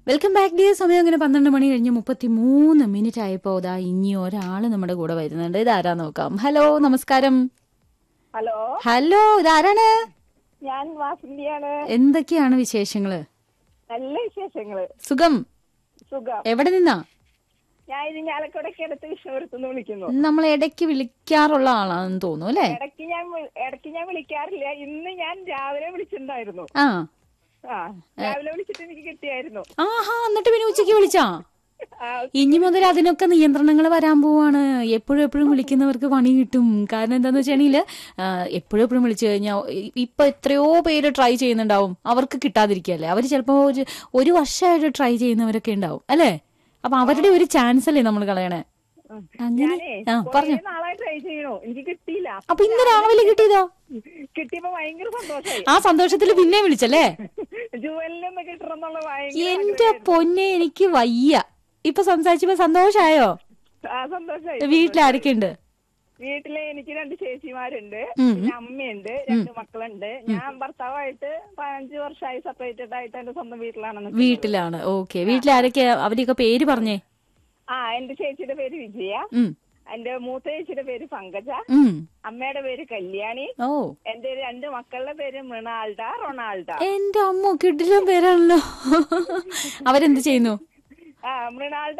Welcome back day സമയം അങ്ങനെ പന്ത്രണ്ട് മണി കഴിഞ്ഞ് മുപ്പത്തി മൂന്ന് മിനിറ്റ് ആയപ്പോ ഇതാ ഇനി ഒരാള് നമ്മുടെ കൂടെ വരുന്നുണ്ട് ഇതാരാ നോക്കാം ഹലോ നമസ്കാരം ഹലോ ഹലോ ഇതാരാണ് ഞാൻ വാസന്തിയാണ് എന്തൊക്കെയാണ് വിശേഷങ്ങള് നല്ല വിശേഷങ്ങള് സുഖം സുഖം എവിടെ നിന്നാ ഞാൻ ഇത് ഞാലക്കുടയ്ക്ക് അടുത്ത് വിഷ്ണുപുരത്തുനിന്ന് വിളിക്കുന്നു നമ്മൾ ഇടയ്ക്ക് വിളിക്കാറുള്ള ആളാണെന്ന് തോന്നുന്നു അല്ലേ ഇടയ്ക്ക് ഞാൻ വി- ഇടയ്ക്ക് ഞാൻ വിളിക്കാറില്ല ഇന്ന് ഞാൻ രാവിലെ വിളിച്ചിട്ടുണ്ടായിരുന്നു ആ ആ രാവിലെ വിളിച്ചിട്ട് എനിക്ക് കിട്ടിയായിരുന്നു ആഹാ എന്നിട്ട് പിന്നെ ഉച്ചയ്ക്ക് വിളിച്ചാ ആ, ഇനി മുതൽ അതിനൊക്കെ നിയന്ത്രണങ്ങൾ വരാൻ പോവാണ് എപ്പോഴും എപ്പോഴും വിളിക്കുന്നവർക്ക് പണി കിട്ടും കാരണം എന്താന്ന് വെച്ചാണെങ്കിൽ എപ്പോഴും എപ്പോഴും വിളിച്ചു കഴിഞ്ഞാൽ ഇപ്പൊ എത്രയോ പേര് ട്രൈ ചെയ്യുന്നുണ്ടാവും അവർക്ക് കിട്ടാതിരിക്കല്ലേ അവർ ചിലപ്പോ ഒരു ഒരു വർഷമായിട്ട് ട്രൈ ചെയ്യുന്നവരൊക്കെ ഉണ്ടാവും അല്ലേ അപ്പൊ അവരുടെ ഒരു ചാൻസ് അല്ലേ നമ്മൾ കളയണേ ഉം. അങ്ങനെ ഞാനേ ആ കുറേ പറഞ്ഞു നാളായി ട്രൈ ചെയ്യണു എനിക്ക് കിട്ടിയില്ല അപ്പൊ ഇന്ന് രാവിലെ കിട്ടിയതോ കിട്ടിയപ്പോ ഭയങ്കര സന്തോഷമായി ആ സന്തോഷത്തിൽ പിന്നെ വിളിച്ചല്ലേ ജുവലിനൊന്ന് കിട്ടണമെന്നുള്ള ഭയങ്കര എന്റെ പൊന്നെ എനിക്ക് വയ്യ ഇപ്പൊ സംസാരിച്ചപ്പോ സന്തോഷായോ ആ സന്തോഷമായി വീട്ടിലാരൊക്കെ ഉണ്ട് വീട്ടില് എനിക്ക് രണ്ട് ചേച്ചിമാരുണ്ട് ഉം. പിന്നെ അമ്മയുണ്ട് രണ്ട് മക്കളുണ്ട് ഞാൻ ഭർത്താവായിട്ട് പതിനഞ്ച് വർഷമായി സെപ്പറേറ്റഡ് ആയിട്ട് എന്റെ സ്വന്തം വീട്ടിലാണ് നിൽക്കുന്നത്. വീട്ടിലാണ് ഓക്കെ വീട്ടിലാരൊക്കെ അവരെയൊക്കെ പേര് പറഞ്ഞേ ആ എന്റെ ചേച്ചിയുടെ പേര് വിജയ ഉം എന്റെ മൂത്ത ചേച്ചിയുടെ പേര് പങ്കജ ഉം അമ്മയുടെ പേര് കല്യാണി ഓ എന്റെ രണ്ട് മക്കളുടെ പേര് മൃണാൾഡ റൊണാൾഡ എന്റെ അമ്മ കിടിലം പേരാണല്ലോ അവരെന്ത് ചെയ്യുന്നു ആ മൃണാൾഡ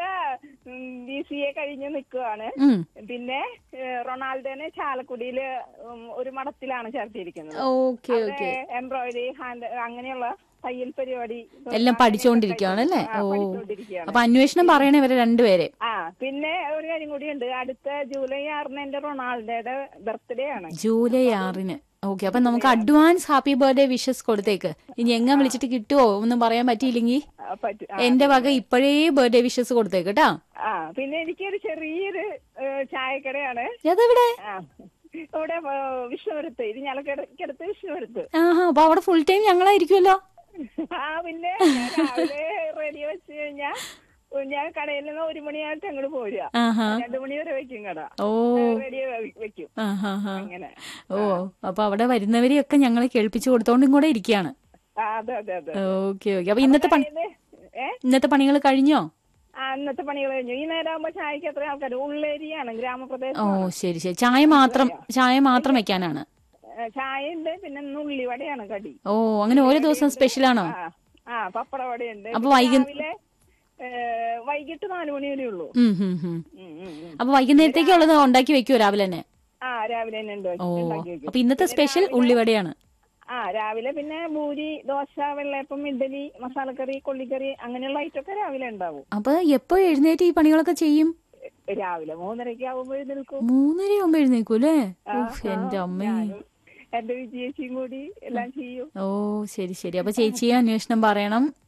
ബി സി എ കഴിഞ്ഞ് നിൽക്കുവാണ് ഉം പിന്നെ ഏഹ്, റൊണാൾഡോനെ ചാലക്കുടിയില് ഉം, ഒരു മഠത്തിലാണ് ചേർത്തിരിക്കുന്നത് ഓക്കെ ഓക്കെ എംബ്രോയിഡറി ഹാൻഡ് അങ്ങനെയുള്ള തയ്യൽ പരിപാടി എല്ലാം പഠിച്ചുകൊണ്ടിരിക്കുകയാണ് അല്ലേ ആ, ഓ പഠിച്ചുകൊണ്ടിരിക്കുകയാണ് അപ്പൊ അന്വേഷണം പറയണേ ഇവരെ രണ്ടുപേരെ ആ പിന്നെ ഒരു കാര്യം കൂടിയുണ്ട് അടുത്ത ജൂലൈ ആറിന് എന്റെ റൊണാൾഡോയുടെ ബർത്ത്ഡേ ആണ് ജൂലൈ ആറിന് ഓക്കെ അപ്പൊ നമുക്ക് അഡ്വാൻസ് ഹാപ്പി ബർത്ത്ഡേ വിഷസ് കൊടുത്തേക്ക് ഇനി എങ്ങാ വിളിച്ചിട്ട് കിട്ടുമോ ഒന്നും പറയാൻ പറ്റിയില്ലെങ്കിൽ ആ, പറ്റു- ആ, എന്റെ വക ഇപ്പോഴേ ബർത്ത്ഡേ വിഷസ് കൊടുത്തേക്ക് കേട്ടാ ആ പിന്നെ എനിക്കൊരു ചെറിയൊരു ഏഹ്, ചായക്കടയാണ് അതെവിടെ ആ ഇവിടെ ഏഹ്, വിഷ്ണുപുരത്ത് ഇത് ഞലക്കിടത്ത് വിഷ്ണുപുരത്ത് ആഹാ അപ്പൊ അവിടെ ഫുൾ ടൈം ഞങ്ങളായിരിക്കുമല്ലോ ആ പിന്നെ ഞാൻ രാവിലെ റെഡി വെച്ച് കഴിഞ്ഞാ ഞാൻ കടയിൽ നിന്ന് ഒരു മണിയായിട്ട് അങ്ങോട്ട് പോരുക ആഹാ രണ്ടു മണി വരെ വെക്കും കട ഓ റെഡി വെക്കും ആഹാ ഹാ അങ്ങനെ ഓ അപ്പൊ അവിടെ വരുന്നവരെയൊക്കെ ഞങ്ങളെ കേൾപ്പിച്ചു കൊടുത്തോണ്ടും കൂടെ ഇരിക്കുകയാണ് ആ അതെ അതെ അതെ ഓക്കെ ഓക്കെ അപ്പൊ ഇന്നത്തെ പണി ഇത്, ഏ ഇന്നത്തെ പണികൾ കഴിഞ്ഞോ ആ ഇന്നത്തെ പണികൾ കഴിഞ്ഞു ഈ നേരം ആകുമ്പോ ചായക്ക് എത്ര ആൾക്കാർ ഉള്ളേരിയാണ് ഓ ഗ്രാമപ്രദേശം ശരി ശരി ചായ മാത്രം ചായ മാത്രം വെക്കാനാണ് ചായ ഉണ്ട് പിന്നെ ഇന്ന് ഉള്ളിവടയാണ് കടി ഓ അങ്ങനെ ഓരോ ദിവസം സ്പെഷ്യൽ ആണോ ആ ആ പപ്പടവടയുണ്ട് അപ്പൊ പിന്നെ വൈകു- രാവിലെ ഏ, വൈകിട്ട് നാലു മണി വരെ ഉള്ളൂ ഉം, ഉം, ഉം. ഉം, ഉം, ഉം. അപ്പൊ വൈകുന്നേരത്തേക്കുള്ളത് ഉണ്ടാക്കി വെക്കുവോ രാവിലെ തന്നെ ആ രാവിലെ തന്നെ ഉണ്ട് ഓ ഉണ്ടാക്കി വെക്കും അപ്പൊ ഇന്നത്തെ സ്പെഷ്യൽ ഉള്ളിവടയാണ് ആ രാവിലെ പിന്നെ പൂരി ദോശ വെള്ളയപ്പം ഇഡ്ഡലി മസാലക്കറി കൊള്ളിക്കറി അങ്ങനെയുള്ള ഐറ്റമൊക്കെ രാവിലെ ഉണ്ടാവും അപ്പൊ എപ്പോ എഴുന്നേറ്റ് ഈ പണികളൊക്കെ ചെയ്യും രാവിലെ മൂന്നരയ്ക്ക് ആവുമ്പോൾ എഴുന്നേൽക്കും മൂന്നര ആവുമ്പോ എഴുന്നേക്കും അല്ലേ ആ, ഉഫ്, എന്റെ ആ, അമ്മേ ഞാനും എന്റെ വിജയേച്ചിയും കൂടി എല്ലാം ചെയ്യും ഓ ശരി ശരി അപ്പൊ ചേച്ചിയെ അന്വേഷണം പറയണം